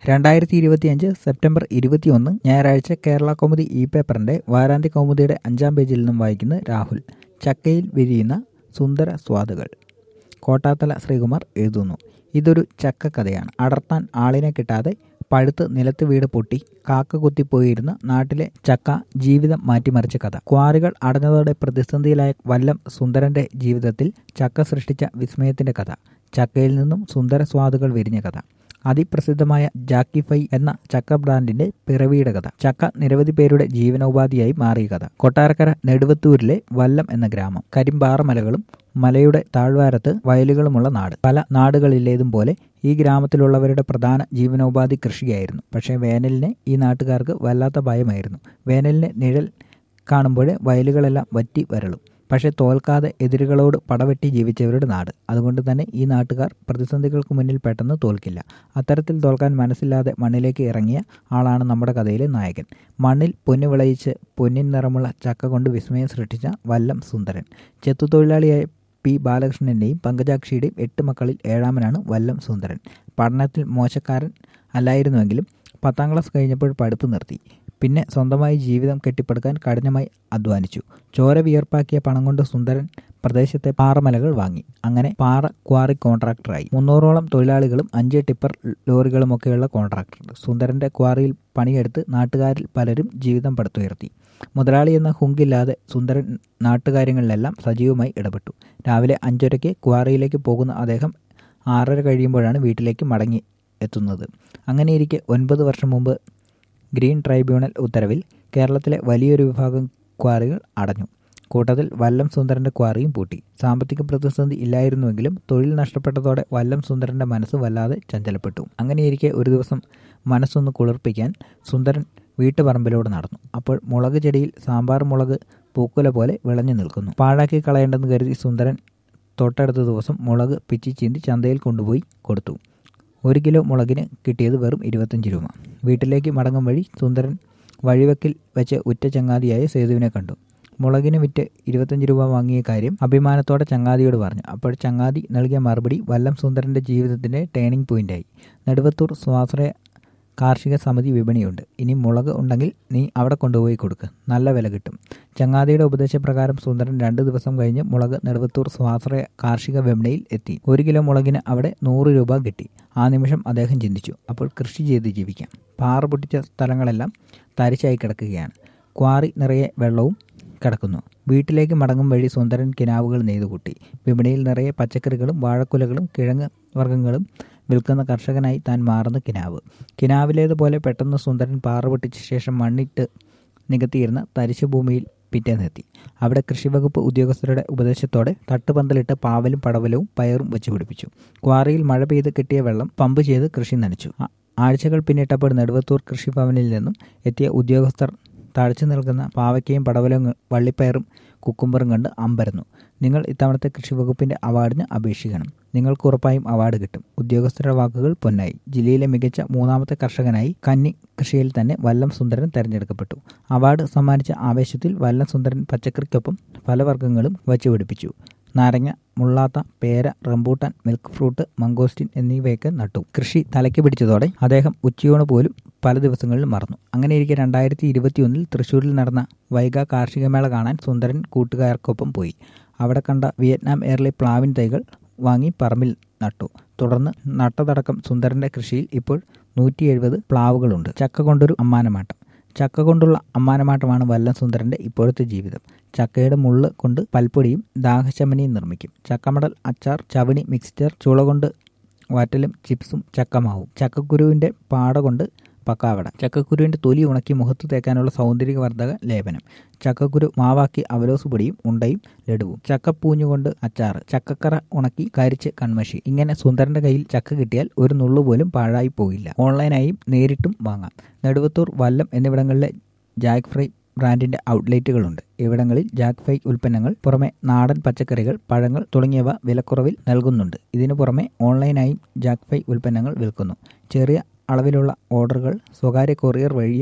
രണ്ടായിരത്തി ഇരുപത്തിയഞ്ച് സെപ്റ്റംബർ ഇരുപത്തിയൊന്ന് ഞായറാഴ്ച കേരള കൗമുദി ഇ പേപ്പറിന്റെ വാരാന്ത്യ കൗമുദിയുടെ അഞ്ചാം പേജിൽ നിന്നും വായിക്കുന്ന രാഹുൽ ചക്കയിൽ വിരിയുന്ന സുന്ദര സ്വാദുകൾ കോട്ടാത്തല ശ്രീകുമാർ എഴുതുന്നു ഇതൊരു ചക്ക കഥയാണ് അടർത്താൻ ആളിനെ കിട്ടാതെ പഴുത്ത് നിലത്ത് വീട് പൊട്ടി കാക്ക കുത്തിപ്പോയിരുന്ന നാട്ടിലെ ചക്ക ജീവിതം മാറ്റിമറിച്ച കഥ ക്വാറികൾ അടഞ്ഞതോടെ പ്രതിസന്ധിയിലായ വല്ലം സുന്ദരന്റെ ജീവിതത്തിൽ ചക്ക സൃഷ്ടിച്ച വിസ്മയത്തിന്റെ കഥ ചക്കയിൽ നിന്നും സുന്ദര സ്വാദുകൾ വിരിഞ്ഞ കഥ അതിപ്രസിദ്ധമായ ജാക്കി ഫൈ എന്ന ചക്ക ബ്രാൻഡിന്റെ പിറവിയുടെ കഥ ചക്ക നിരവധി പേരുടെ ജീവനോപാധിയായി മാറിയ കഥ കൊട്ടാരക്കര നെടുവത്തൂരിലെ വല്ലം എന്ന ഗ്രാമം കരിമ്പാറ മലകളും മലയുടെ താഴ്വാരത്ത് വയലുകളുമുള്ള നാട് പല നാടുകളിലേതും പോലെ ഈ ഗ്രാമത്തിലുള്ളവരുടെ പ്രധാന ജീവനോപാധി കൃഷിയായിരുന്നു പക്ഷേ വേനലിന് ഈ നാട്ടുകാർക്ക് വല്ലാത്ത ഭയമായിരുന്നു വേനലിന് നിഴൽ കാണുമ്പോൾ വയലുകളെല്ലാം വറ്റി വരളും പക്ഷേ തോൽക്കാതെ എതിരുകളോട് പടവെട്ടി ജീവിച്ചവരുടെ നാട് അതുകൊണ്ട് തന്നെ ഈ നാട്ടുകാർ പ്രതിസന്ധികൾക്ക് മുന്നിൽ പെട്ടെന്ന് തോൽക്കില്ല അത്തരത്തിൽ തോൽക്കാൻ മനസ്സില്ലാതെ മണ്ണിലേക്ക് ഇറങ്ങിയ ആളാണ് നമ്മുടെ കഥയിലെ നായകൻ മണ്ണിൽ പൊന്നു വിളയിച്ച് പൊന്നിൻ നിറമുള്ള ചക്ക കൊണ്ട് വിസ്മയം സൃഷ്ടിച്ച വല്ലം സുന്ദരൻ ചെത്തുതൊഴിലാളിയായ പി ബാലകൃഷ്ണൻ്റെയും പങ്കജാക്ഷിയുടെയും എട്ട് മക്കളിൽ ഏഴാമനാണ് വല്ലം സുന്ദരൻ പഠനത്തിൽ മോശക്കാരൻ അല്ലായിരുന്നുവെങ്കിലും പത്താം ക്ലാസ് കഴിഞ്ഞപ്പോൾ പഠിപ്പ് നിർത്തി പിന്നെ സ്വന്തമായി ജീവിതം കെട്ടിപ്പടുക്കാൻ കഠിനമായി അധ്വാനിച്ചു ചോര വിയർപ്പാക്കിയ പണം കൊണ്ട് സുന്ദരൻ പ്രദേശത്തെ പാറമലകൾ വാങ്ങി അങ്ങനെ പാറ ക്വാറി കോൺട്രാക്ടറായി മുന്നൂറോളം തൊഴിലാളികളും അഞ്ച് ടിപ്പർ ലോറികളുമൊക്കെയുള്ള കോൺട്രാക്ടർ സുന്ദരന്റെ ക്വാറിയിൽ പണിയെടുത്ത് നാട്ടുകാരിൽ പലരും ജീവിതം പടുത്തുയർത്തി മുതലാളി എന്ന ഹുങ്കില്ലാതെ സുന്ദരൻ നാട്ടുകാര്യങ്ങളിലെല്ലാം സജീവമായി ഇടപെട്ടു രാവിലെ അഞ്ചരയ്ക്ക് ക്വാറിയിലേക്ക് പോകുന്ന അദ്ദേഹം ആറര കഴിയുമ്പോഴാണ് വീട്ടിലേക്ക് മടങ്ങി എത്തുന്നത് അങ്ങനെയിരിക്കെ ഒൻപത് വർഷം മുമ്പ് ഗ്രീൻ ട്രൈബ്യൂണൽ ഉത്തരവിൽ കേരളത്തിലെ വലിയൊരു വിഭാഗം ക്വാറികൾ അടഞ്ഞു കൂട്ടത്തിൽ വല്ലം സുന്ദരന്റെ ക്വാറിയും പൂട്ടി സാമ്പത്തിക പ്രതിസന്ധി ഇല്ലായിരുന്നുവെങ്കിലും തൊഴിൽ നഷ്ടപ്പെട്ടതോടെ വല്ലം സുന്ദരന്റെ മനസ്സ് വല്ലാതെ ചഞ്ചലപ്പെട്ടു അങ്ങനെയിരിക്കെ ഒരു ദിവസം മനസ്സൊന്ന് കുളിർപ്പിക്കാൻ സുന്ദരൻ വീട്ടുപറമ്പിലൂടെ നടന്നു അപ്പോൾ മുളക് ചെടിയിൽ സാമ്പാർ മുളക് പൂക്കുല പോലെ വിളഞ്ഞു നിൽക്കുന്നു പാഴാക്കി കളയേണ്ടെന്ന് കരുതി സുന്ദരൻ തൊട്ടടുത്ത ദിവസം മുളക് പിച്ചി ചീന്തി ചന്തയിൽ കൊണ്ടുപോയി കൊടുത്തു ഒരു കിലോ മുളകിന് കിട്ടിയത് വെറും ഇരുപത്തഞ്ച് രൂപ വീട്ടിലേക്ക് മടങ്ങും വഴി സുന്ദരൻ വഴിവെക്കിൽ വെച്ച് ഉറ്റ ചങ്ങാതിയായ സേതുവിനെ കണ്ടു മുളകിന് വിറ്റ് ഇരുപത്തഞ്ച് രൂപ വാങ്ങിയ കാര്യം അഭിമാനത്തോടെ ചങ്ങാതിയോട് പറഞ്ഞു അപ്പോൾ ചങ്ങാതി നൽകിയ മറുപടി വല്ലം സുന്ദരന്റെ ജീവിതത്തിന്റെ ടേണിംഗ് പോയിന്റായി നെടുവത്തൂർ സ്വാശ്രയ കാർഷിക സമിതി വിപണിയുണ്ട് ഇനി മുളക് ഉണ്ടെങ്കിൽ നീ അവിടെ കൊണ്ടുപോയി കൊടുക്ക് നല്ല വില കിട്ടും ചങ്ങാതിയുടെ ഉപദേശപ്രകാരം സുന്ദരൻ രണ്ട് ദിവസം കഴിഞ്ഞ് മുളക് നെടുവത്തൂർ സ്വാശ്രയ കാർഷിക വിപണിയിൽ എത്തി ഒരു കിലോ മുളകിന് അവിടെ നൂറ് രൂപ കിട്ടി ആ നിമിഷം അദ്ദേഹം ചിന്തിച്ചു അപ്പോൾ കൃഷി ചെയ്ത് ജീവിക്കാം പാറ പൊട്ടിച്ച സ്ഥലങ്ങളെല്ലാം തരിച്ചായി കിടക്കുകയാണ് ക്വാറി നിറയെ വെള്ളവും കിടക്കുന്നു വീട്ടിലേക്ക് മടങ്ങും വഴി സുന്ദരൻ കിനാവുകൾ നെയ്തുകൂട്ടി വിപണിയിൽ നിറയെ പച്ചക്കറികളും വാഴക്കുലകളും കിഴങ്ങ് വർഗ്ഗങ്ങളും വിൽക്കുന്ന കർഷകനായി താൻ മാറുന്ന കിനാവ് കിനാവിലേതുപോലെ പെട്ടെന്ന് സുന്ദരൻ പാറ പൊട്ടിച്ച ശേഷം മണ്ണിട്ട് നികത്തിയിരുന്ന തരിശു ഭൂമിയിൽ പിറ്റേന്നെത്തി അവിടെ കൃഷിവകുപ്പ് ഉദ്യോഗസ്ഥരുടെ ഉപദേശത്തോടെ തട്ടുപന്തലിട്ട് പാവലും പടവലവും പയറും വെച്ച് പിടിപ്പിച്ചു ക്വാറിയിൽ മഴ പെയ്ത് കിട്ടിയ വെള്ളം പമ്പ് ചെയ്ത് കൃഷി നനച്ചു ആഴ്ചകൾ പിന്നിട്ടപ്പോൾ നെടുവത്തൂർ കൃഷിഭവനിൽ നിന്നും എത്തിയ ഉദ്യോഗസ്ഥർ തഴച്ചു നിൽക്കുന്ന പാവയ്ക്കയും പടവലവും വള്ളിപ്പയറും കുക്കുംബറും കണ്ട് അമ്പരന്നു നിങ്ങൾ ഇത്തവണത്തെ കൃഷിവകുപ്പിന്റെ അവാർഡിന് അപേക്ഷിക്കണം നിങ്ങൾക്ക് ഉറപ്പായും അവാർഡ് കിട്ടും ഉദ്യോഗസ്ഥരുടെ വാക്കുകൾ പൊന്നായി ജില്ലയിലെ മികച്ച മൂന്നാമത്തെ കർഷകനായി കന്നി കൃഷിയിൽ തന്നെ വല്ലം സുന്ദരൻ തെരഞ്ഞെടുക്കപ്പെട്ടു അവാർഡ് സമ്മാനിച്ച ആവേശത്തിൽ വല്ലം സുന്ദരൻ പച്ചക്കറിക്കൊപ്പം പലവർഗ്ഗങ്ങളും വച്ചുപിടിപ്പിച്ചു നാരങ്ങ മുള്ളാത്ത പേര റംബൂട്ടാൻ മിൽക്ക് ഫ്രൂട്ട് മംഗോസ്റ്റിൻ എന്നിവയൊക്കെ നട്ടു കൃഷി തലയ്ക്ക് പിടിച്ചതോടെ അദ്ദേഹം ഉച്ചയൂണ് പോലും പല ദിവസങ്ങളിൽ മറന്നു അങ്ങനെയിരിക്കെ രണ്ടായിരത്തി ഇരുപത്തിയൊന്നിൽ തൃശ്ശൂരിൽ നടന്ന വൈഗ കാർഷികമേള കാണാൻ സുന്ദരൻ കൂട്ടുകാർക്കൊപ്പം പോയി അവിടെ കണ്ട വിയറ്റ്നാം എയർലി പ്ലാവിൻ തൈകൾ വാങ്ങി പറമ്പിൽ നട്ടു തുടർന്ന് നട്ടതടക്കം സുന്ദരന്റെ കൃഷിയിൽ ഇപ്പോൾ നൂറ്റി എഴുപത് പ്ലാവുകളുണ്ട് ചക്ക കൊണ്ടൊരു അമ്മാനമാട്ടം ചക്ക കൊണ്ടുള്ള അമ്മാനമാട്ടമാണ് വല്ലം സുന്ദരന്റെ ഇപ്പോഴത്തെ ജീവിതം ചക്കയുടെ മുള്ള് കൊണ്ട് പൽപ്പൊടിയും ദാഹശമനിയും നിർമ്മിക്കും ചക്കമടൽ അച്ചാർ ചവണി മിക്സ്ചർ ചുള കൊണ്ട് വറ്റലും ചിപ്സും ചക്കമാവും ചക്കക്കുരുവിന്റെ പാട കൊണ്ട് പക്കാവട ചക്കക്കുരുവിന്റെ തൊലി ഉണക്കി മുഖത്ത് തേക്കാനുള്ള സൗന്ദര്യവർദ്ധക ലേപനം ചക്കക്കുരു മാവാക്കി അവലോസ് പൊടിയും ഉണ്ടയും ലഡുവും ചക്കപ്പൂഞ്ഞുകൊണ്ട് അച്ചാറ് ചക്കക്കറ ഉണക്കി കരിച്ച് കൺമഷി ഇങ്ങനെ സുന്ദരന്റെ കയ്യിൽ ചക്ക കിട്ടിയാൽ ഒരു നുള്ളു പോലും പാഴായി പോയില്ല ഓൺലൈനായും നേരിട്ടും വാങ്ങാം നെടുവത്തൂർ വല്ലം എന്നിവിടങ്ങളിലെ ജാക്ക് ഫ്രൈ ബ്രാൻഡിന്റെ ഔട്ട്ലെറ്റുകളുണ്ട് ഇവിടങ്ങളിൽ ജാക്ക് ഫ്രൈ ഉൽപ്പന്നങ്ങൾ പുറമെ നാടൻ പച്ചക്കറികൾ പഴങ്ങൾ തുടങ്ങിയവ വിലക്കുറവിൽ നൽകുന്നുണ്ട് ഇതിനു പുറമെ ഓൺലൈനായും ജാക്ക് ഫ്രൈ ഉൽപ്പന്നങ്ങൾ വിൽക്കുന്നു ചെറിയ അളവിലുള്ള ഓർഡറുകൾ സ്വകാര്യ കൊറിയർ വഴിയും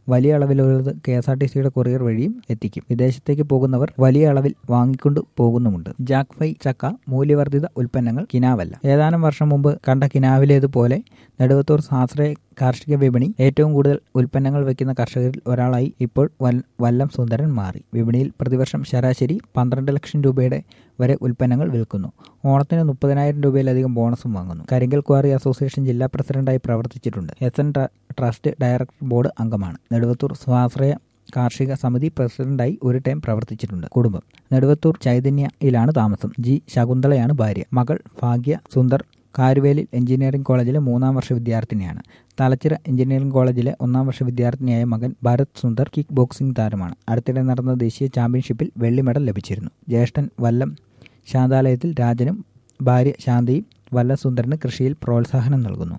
വലിയ അളവിലുള്ളത് കെ എസ് ആർ ടി സിയുടെ കൊറിയർ വഴിയും എത്തിക്കും വിദേശത്തേക്ക് പോകുന്നവർ വലിയ അളവിൽ വാങ്ങിക്കൊണ്ട് പോകുന്നുമുണ്ട് ജാക്ക് ഫൈ ചക്ക മൂല്യവർദ്ധിത ഉൽപ്പന്നങ്ങൾ കിനാവല്ല ഏതാനും വർഷം മുമ്പ് കണ്ട കിനാവിലേതുപോലെ നെടുവത്തൂർ സാശ്രയ കാർഷിക വിപണി ഏറ്റവും കൂടുതൽ ഉൽപ്പന്നങ്ങൾ വയ്ക്കുന്ന കർഷകരിൽ ഒരാളായി ഇപ്പോൾ വല്ലം സുന്ദരൻ മാറി വിപണിയിൽ പ്രതിവർഷം ശരാശരി പന്ത്രണ്ട് ലക്ഷം രൂപയുടെ വരെ ഉൽപ്പന്നങ്ങൾ വിൽക്കുന്നു ഓണത്തിന് മുപ്പതിനായിരം രൂപയിലധികം ബോണസും വാങ്ങുന്നു കരിങ്കൽ ക്വാറി അസോസിയേഷൻ ജില്ലാ പ്രസിഡന്റായി പ്രവർത്തിച്ചിട്ടുണ്ട് S N trust director board അംഗമാണ് നെടുവത്തൂർ സ്വാശ്രയ കാർഷിക സമിതി പ്രസിഡന്റായി ഒരു ടൈം പ്രവർത്തിച്ചിട്ടുണ്ട് കുടുംബം നെടുവത്തൂർ ചൈതന്യയിലാണ് താമസം ജി ശകുന്തളയാണ് ഭാര്യ മകൾ ഭാഗ്യ സുന്ദർ കാരുവേലിൽ എഞ്ചിനീയറിംഗ് കോളേജിലെ മൂന്നാം വർഷ വിദ്യാർത്ഥിനിയാണ് തലച്ചിറ എഞ്ചിനീയറിംഗ് കോളേജിലെ ഒന്നാം വർഷ വിദ്യാർത്ഥിനിയായ മകൻ ഭരത് സുന്ദർ കിക്ക് ബോക്സിംഗ് താരമാണ് അടുത്തിടെ നടന്ന ദേശീയ ചാമ്പ്യൻഷിപ്പിൽ വെള്ളി മെഡൽ ലഭിച്ചിരുന്നു ജ്യേഷ്ഠൻ വല്ലം ശാന്താലയത്തിൽ രാജനും ഭാര്യ ശാന്തിയും വല്ലം സുന്ദറിന് കൃഷിയിൽ പ്രോത്സാഹനം നൽകുന്നു